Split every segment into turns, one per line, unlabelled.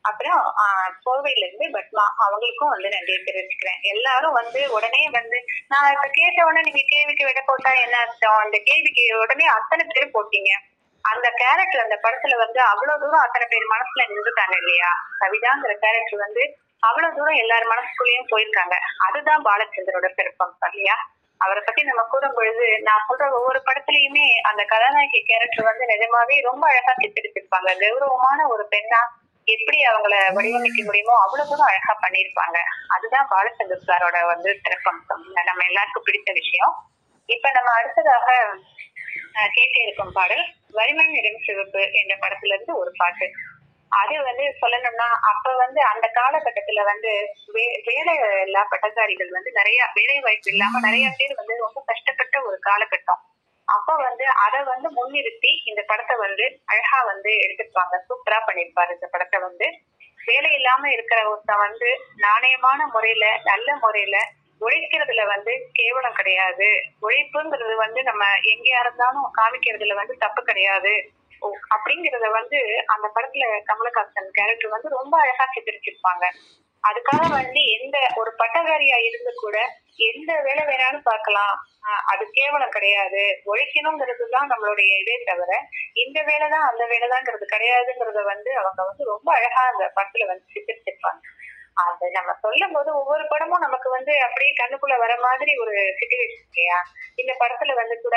அப்புறம் ஆஹ், கோவையில இருந்து பத்மா அவங்களுக்கும் வந்து நன்றி தெரிவிச்சுக்கிறேன் எல்லாரும் வந்து உடனே வந்து நான் இப்ப கேட்ட உடனே நீங்க கேள்விக்கு விட போட்டா என்ன அர்த்தம் அந்த கேள்விக்கு உடனே அத்தனை பேர் போட்டீங்க அந்த கேரக்டர் அந்த படத்துல வந்து அவ்வளவு தூரம் அத்தனை பேர் மனசுல நின்றுட்டாங்க இல்லையா கவிதாங்கிற கேரக்டர் வந்து அவ்வளவு தூரம் எல்லார் மனசுக்குள்ளேயும் போயிருக்காங்க அதுதான் பாலச்சந்தரோட சிறப்பம் இல்லையா அவரை பத்தி நம்ம கூறும் பொழுது நான் சொல்ற ஒவ்வொரு படத்துலயுமே அந்த கதாநாயகி கேரக்டர் வந்து நிஜமாவே ரொம்ப அழகா சித்தரிச்சிருப்பாங்க கௌரவமான ஒரு பெண்ணா எப்படி அவங்கள வடிவமைக்க முடியுமோ அவ்வளவு தூரம் அழகா பண்ணியிருப்பாங்க அதுதான் பாலச்சந்தர் சாரோட வந்து சிறப்பம்சம் நம்ம எல்லாருக்கும் பிடித்த விஷயம் இப்ப நம்ம அடுத்ததாக அஹ், கேட்டு இருக்கும் பாடல் வறுமை நிறம் சிவப்பு என்ற படத்துல இருந்து ஒரு பாட்டு அது வந்து சொல்லணும்னா அப்ப வந்து அந்த காலகட்டத்துல வந்து வே- வேலை இல்லா பட்டதாரிகள் வந்து நிறைய வேலை வாய்ப்பு இல்லாம நிறைய பேர் வந்து ரொம்ப கஷ்டப்பட்ட ஒரு காலகட்டம் அப்ப வந்து அதை வந்து முன்னிறுத்தி இந்த படத்தை வந்து அழகா வந்து எடுத்திருப்பாங்க சூப்பரா பண்ணிருப்பாரு இந்த படத்தை வந்து வேலை இல்லாம இருக்கிற ஒருத்தன் வந்து நாணயமான முறையில நல்ல முறையில உழைக்கிறதுல வந்து கேவலம் கிடையாது உழைப்புங்கிறது வந்து நம்ம எங்கேயா இருந்தாலும் காமிக்கிறதுல வந்து தப்பு கிடையாது ஓ, அப்படிங்கறத வந்து அந்த படத்துல கமலஹாசன் கேரக்டர் வந்து ரொம்ப அழகா சித்தரிச்சிருப்பாங்க அதுக்காக வந்து எந்த ஒரு பட்டதாரியா இருந்து கூட எந்த வேலை வேணாலும் பார்க்கலாம் ஆஹ் அது கேவலம் கிடையாது உழைக்கணுங்கிறது தான் நம்மளுடைய இதே தவிர இந்த வேலைதான் அந்த வேலைதாங்கிறது கிடையாதுங்கிறத வந்து அவங்க வந்து ரொம்ப அழகா அந்த படத்துல வந்து சித்தரிச்சிருப்பாங்க அது நம்ம சொல்லும் போது ஒவ்வொரு படமும் நமக்கு வந்து அப்படியே கண்ணுக்குள்ள வர மாதிரி ஒரு சிச்சுவேஷன் இல்லையா இந்த படத்துல வந்து கூட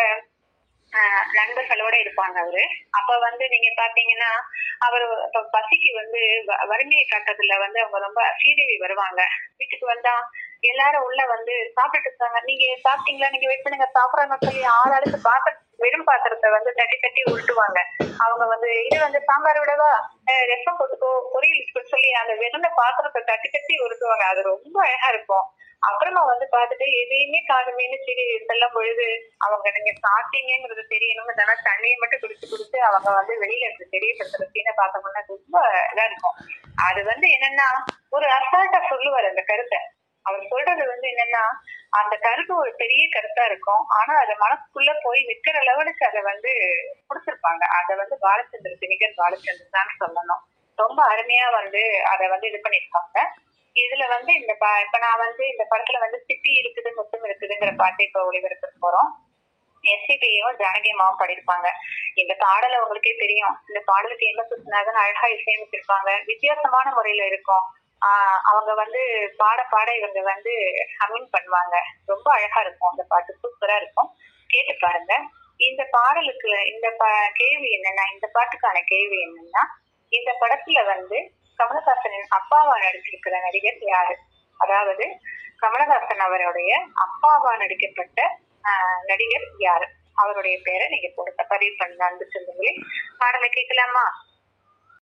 ஆஹ் நண்பர்களோட இருப்பாங்க அவரு அப்ப வந்து நீங்க பாத்தீங்கன்னா அவர் இப்ப பசிக்கு வந்து வ- வறுமையை காட்டுறதுல வந்து அவங்க ரொம்ப ஸ்ரீதேவி வருவாங்க வீட்டுக்கு வந்தா எல்லாரும் உள்ள வந்து சாப்பிட்டுட்டு இருக்காங்க நீங்க சாப்பிட்டீங்களா நீங்க வெயிட் பண்ணுங்க சாப்பிடறாங்க சொல்லி ஆள் அடுத்து பாத்திர வெறும் பாத்திரத்தை வந்து தட்டி தட்டி உருட்டுவாங்க அவங்க வந்து இது வந்து சாம்பார் விடவா அஹ் ரசம் போட்டுக்கோ பொரியல் வச்சுக்கோ சொல்லி அந்த வெறும் பாத்திரத்தை தட்டி தட்டி உருட்டுவாங்க அது ரொம்ப அழகா இருக்கும் அப்புறமா வந்து பார்த்துட்டு எதையுமே காணுமேனு சரி செல்லும் பொழுது அவங்க நீங்க சாப்பிட்டீங்கிறது தெரியணும்னு தானே தண்ணியை மட்டும் குடிச்சு குடிச்சு அவங்க வந்து வெளியில இருந்து தெரியப்படுத்துற சீனை பார்த்தோம்னா ரொம்ப இதா இருக்கும் அது வந்து என்னன்னா ஒரு அசால்ட்டா சொல்லுவார் அந்த கருத்தை அவர் சொல்றது வந்து என்னன்னா அந்த கருத்து ஒரு பெரிய கருத்தா இருக்கும் ஆனா அது மனசுக்குள்ள போய் நிக்கிற லெவலுக்கு அதை வந்து கொடுத்திருப்பாங்க அதை வந்து பாலச்சந்திர திணிகர் பாலச்சந்திரன் தான் சொல்லணும் ரொம்ப அருமையா வந்து அதை வந்து இது பண்ணிருப்பாங்க இதுல வந்து இந்த பா இப்ப நான் வந்து இந்த படத்துல வந்து சிட்டி இருக்குது முத்தம் இருக்குதுங்கிற பாட்டை இப்ப ஒளிபரப்ப போறோம் எஸ்சிபியும் ஜானகியமாவும் பாடியிருப்பாங்க இந்த பாடல் உங்களுக்கே தெரியும் இந்த பாடலுக்கு எங்க சுத்தினாதான் அழகா இசையமைச்சிருப்பாங்க வித்தியாசமான முறையில இருக்கும் ஆஹ் அவங்க வந்து பாட பாட இவங்க வந்து ஹமிங் பண்ணுவாங்க ரொம்ப அழகா இருக்கும் அந்த பாட்டு சூப்பரா இருக்கும் கேட்டு பாருங்க இந்த பாடலுக்கு இந்த ப- கேள்வி என்னன்னா இந்த பாட்டுக்கான கேள்வி என்னன்னா இந்த படத்துல வந்து கமலஹாசனின் அப்பாவா நடிச்சிருக்கிற நடிகர் யாரு அதாவது கமலஹாசன் அவருடைய அப்பாவா நடிக்கப்பட்ட ஆஹ், நடிகர் யாரு அவருடைய பேரை நீங்க கொடுத்த பதிவு பண்ண அன்பு சொந்தங்களே பாடலை கேட்கலாமா